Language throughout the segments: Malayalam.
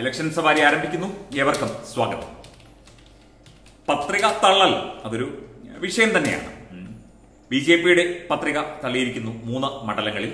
ഇലക്ഷൻ സവാരി ആരംഭിക്കുന്നു ഏവർക്കും സ്വാഗതം പത്രിക തള്ളൽ അതൊരു വിഷയം തന്നെയാണ് ബി ജെ പിയുടെ പത്രിക തള്ളിയിരിക്കുന്നു മൂന്ന് മണ്ഡലങ്ങളിൽ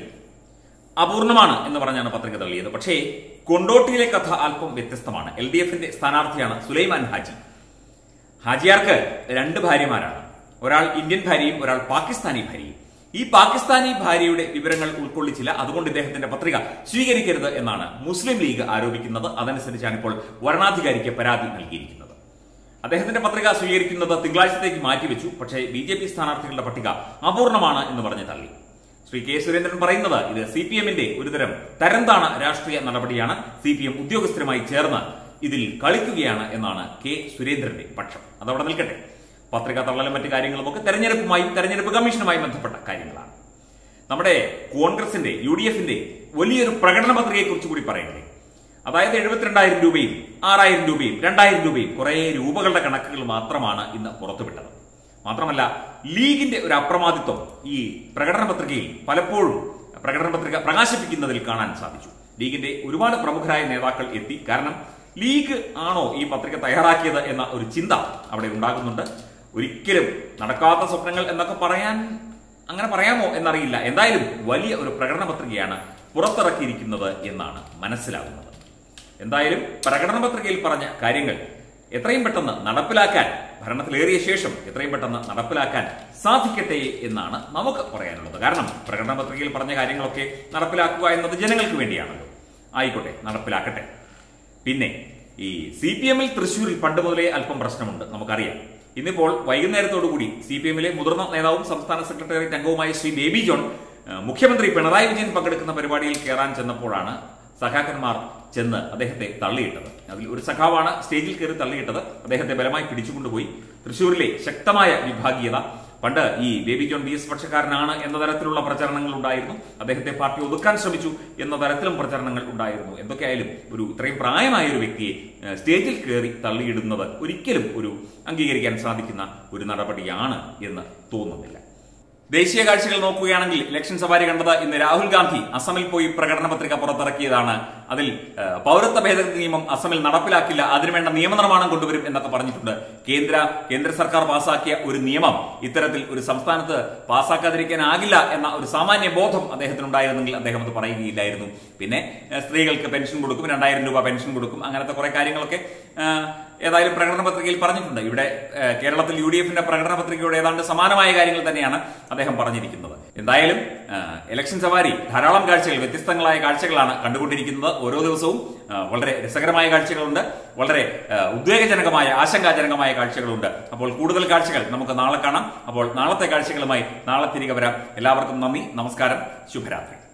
അപൂർണമാണ് എന്ന് പറഞ്ഞാണ് പത്രിക തള്ളിയത് പക്ഷേ കൊണ്ടോട്ടിയിലെ കഥ അല്പം വ്യത്യസ്തമാണ് എൽ ഡി എഫിന്റെ സ്ഥാനാർത്ഥിയാണ് സുലൈമാൻ ഹാജി ഹാജിയാർക്ക് രണ്ട് ഭാര്യമാരാണ് ഒരാൾ ഇന്ത്യൻ ഭാര്യയും ഒരാൾ പാകിസ്ഥാനി ഭാര്യയും ഈ പാകിസ്ഥാനി ഭാര്യയുടെ വിവരങ്ങൾ ഉൾക്കൊള്ളിച്ചില്ല അതുകൊണ്ട് ഇദ്ദേഹത്തിന്റെ പത്രിക സ്വീകരിക്കരുത് എന്നാണ് മുസ്ലിം ലീഗ് ആരോപിക്കുന്നത് അതനുസരിച്ചാണ് ഇപ്പോൾ വരണാധികാരിക്ക് പരാതി നൽകിയിരിക്കുന്നത് അദ്ദേഹത്തിന്റെ പത്രിക സ്വീകരിക്കുന്നത് തിങ്കളാഴ്ചത്തേക്ക് മാറ്റിവെച്ചു പക്ഷേ ബി ജെ പി സ്ഥാനാർത്ഥികളുടെ പട്ടിക അപൂർണമാണ് എന്ന് പറഞ്ഞ് തള്ളി ശ്രീ കെ സുരേന്ദ്രൻ പറയുന്നത് ഇത് സി പി എമ്മിന്റെ ഒരുതരം തരംതാണ രാഷ്ട്രീയ നടപടിയാണ് സി പി എം ഉദ്യോഗസ്ഥരുമായി ചേർന്ന് ഇതിൽ കളിക്കുകയാണ് എന്നാണ് കെ സുരേന്ദ്രന്റെ പക്ഷം അതവിടെ നിൽക്കട്ടെ പത്രിക തള്ളലും മറ്റു കാര്യങ്ങളും ഒക്കെ തെരഞ്ഞെടുപ്പുമായും തെരഞ്ഞെടുപ്പ് കമ്മീഷനുമായും ബന്ധപ്പെട്ട കാര്യങ്ങളാണ് നമ്മുടെ കോൺഗ്രസിന്റെ യു ഡി എഫിന്റെ വലിയൊരു പ്രകടന പത്രികയെ കുറിച്ച് കൂടി പറയണ്ടേ അതായത് എഴുപത്തിരണ്ടായിരം രൂപയും ആറായിരം രൂപയും രണ്ടായിരം രൂപയും കുറെ രൂപകളുടെ കണക്കുകൾ മാത്രമാണ് ഇന്ന് പുറത്തുവിട്ടത് മാത്രമല്ല ലീഗിന്റെ ഒരു അപ്രമാദിത്വം ഈ പ്രകടന പത്രികയിൽ പലപ്പോഴും പ്രകടന പത്രിക പ്രകാശിപ്പിക്കുന്നതിൽ കാണാൻ സാധിച്ചു ലീഗിന്റെ ഒരുപാട് പ്രമുഖരായ നേതാക്കൾ എത്തി കാരണം ലീഗ് ആണോ ഈ പത്രിക തയ്യാറാക്കിയത് എന്ന ഒരു ചിന്ത അവിടെ ഉണ്ടാകുന്നുണ്ട് ഒരിക്കലും നടക്കാത്ത സ്വപ്നങ്ങൾ എന്നൊക്കെ പറയാൻ അങ്ങനെ പറയാമോ എന്നറിയില്ല എന്തായാലും വലിയ ഒരു പ്രകടന പത്രികയാണ് പുറത്തിറക്കിയിരിക്കുന്നത് എന്നാണ് മനസ്സിലാകുന്നത് എന്തായാലും പ്രകടന പത്രികയിൽ പറഞ്ഞ കാര്യങ്ങൾ എത്രയും പെട്ടെന്ന് നടപ്പിലാക്കാൻ ഭരണത്തിലേറിയ ശേഷം എത്രയും പെട്ടെന്ന് നടപ്പിലാക്കാൻ സാധിക്കട്ടെ എന്നാണ് നമുക്ക് പറയാനുള്ളത് കാരണം പ്രകടന പത്രികയിൽ പറഞ്ഞ കാര്യങ്ങളൊക്കെ നടപ്പിലാക്കുക എന്നത് ജനങ്ങൾക്ക് വേണ്ടിയാണല്ലോ ആയിക്കോട്ടെ നടപ്പിലാക്കട്ടെ പിന്നെ ഈ സി പി എമ്മിൽ തൃശൂരിൽ പണ്ട് മുതലേ അല്പം പ്രശ്നമുണ്ട് നമുക്കറിയാം ഇന്നിപ്പോൾ വൈകുന്നേരത്തോടുകൂടി സി പി എമ്മിലെ മുതിർന്ന നേതാവും സംസ്ഥാന സെക്രട്ടേറിയറ്റ് അംഗവുമായ ശ്രീ ബേബി ജോൺ ഏഹ്, മുഖ്യമന്ത്രി പിണറായി വിജയൻ പങ്കെടുക്കുന്ന പരിപാടിയിൽ കയറാൻ ചെന്നപ്പോഴാണ് സഖാക്കന്മാർ ചെന്ന് അദ്ദേഹത്തെ തള്ളിയിട്ടത് അതിൽ ഒരു സഖാവാണ് സ്റ്റേജിൽ കയറി തള്ളിയിട്ടത് അദ്ദേഹത്തെ ബലമായി പിടിച്ചുകൊണ്ടുപോയി തൃശൂരിലെ ശക്തമായ വിഭാഗീയത പണ്ട് ഈ ബേബി ജോൺ ബി എസ് പക്ഷക്കാരനാണ് എന്ന തരത്തിലുള്ള പ്രചരണങ്ങൾ ഉണ്ടായിരുന്നു അദ്ദേഹത്തെ പാർട്ടി ഒതുക്കാൻ ശ്രമിച്ചു എന്ന തരത്തിലും പ്രചരണങ്ങൾ ഉണ്ടായിരുന്നു എന്തൊക്കെയായാലും ഒരു ഇത്രയും പ്രായമായ ഒരു വ്യക്തിയെ ഏഹ്, സ്റ്റേജിൽ കയറി തള്ളിയിടുന്നത് ഒരിക്കലും ഒരു അംഗീകരിക്കാൻ സാധിക്കുന്ന ഒരു നടപടിയാണ് എന്ന് തോന്നുന്നില്ല ദേശീയ കാഴ്ചകൾ നോക്കുകയാണെങ്കിൽ ഇലക്ഷൻ സവാരി കണ്ടത് ഇന്ന് രാഹുൽ ഗാന്ധി അസമിൽ പോയി പ്രകടന പത്രിക പുറത്തിറക്കിയതാണ് അതിൽ ഏഹ്, പൗരത്വ ഭേദഗതി നിയമം അസമിൽ നടപ്പിലാക്കില്ല അതിനുവേണ്ട നിയമനിർമ്മാണം കൊണ്ടുവരും എന്നൊക്കെ പറഞ്ഞിട്ടുണ്ട് കേന്ദ്ര കേന്ദ്ര സർക്കാർ പാസാക്കിയ ഒരു നിയമം ഇത്തരത്തിൽ ഒരു സംസ്ഥാനത്ത് പാസ്സാക്കാതിരിക്കാനാകില്ല എന്ന ഒരു സാമാന്യ ബോധം അദ്ദേഹത്തിനുണ്ടായിരുന്നെങ്കിൽ അദ്ദേഹം അത് പറയുകയില്ലായിരുന്നു പിന്നെ ഏഹ്, സ്ത്രീകൾക്ക് പെൻഷൻ കൊടുക്കും രണ്ടായിരം രൂപ പെൻഷൻ കൊടുക്കും അങ്ങനത്തെ കുറെ കാര്യങ്ങളൊക്കെ ഏഹ്, ഏതായാലും പ്രകടന പത്രികയിൽ പറഞ്ഞിട്ടുണ്ട് ഇവിടെ ഏഹ്, കേരളത്തിൽ യു ഡി എഫിന്റെ പ്രകടന പത്രികയോട് ഏതാണ്ട് സമാനമായ കാര്യങ്ങൾ തന്നെയാണ് അദ്ദേഹം പറഞ്ഞിരിക്കുന്നത് എന്തായാലും ഏഹ്, ഇലക്ഷൻ സവാരി ധാരാളം കാഴ്ചകൾ വ്യത്യസ്തങ്ങളായ കാഴ്ചകളാണ് കണ്ടുകൊണ്ടിരിക്കുന്നത് ഓരോ ദിവസവും ഏഹ്, വളരെ രസകരമായ കാഴ്ചകളുണ്ട് വളരെ ഏഹ്, ഉദ്വേഗജനകമായ ആശങ്കാജനകമായ കാഴ്ചകളുണ്ട് അപ്പോൾ കൂടുതൽ കാഴ്ചകൾ നമുക്ക് നാളെ കാണാം അപ്പോൾ നാളത്തെ കാഴ്ചകളുമായി നാളെ തിരികെ വരാം എല്ലാവർക്കും നന്ദി നമസ്കാരം ശുഭരാത്രി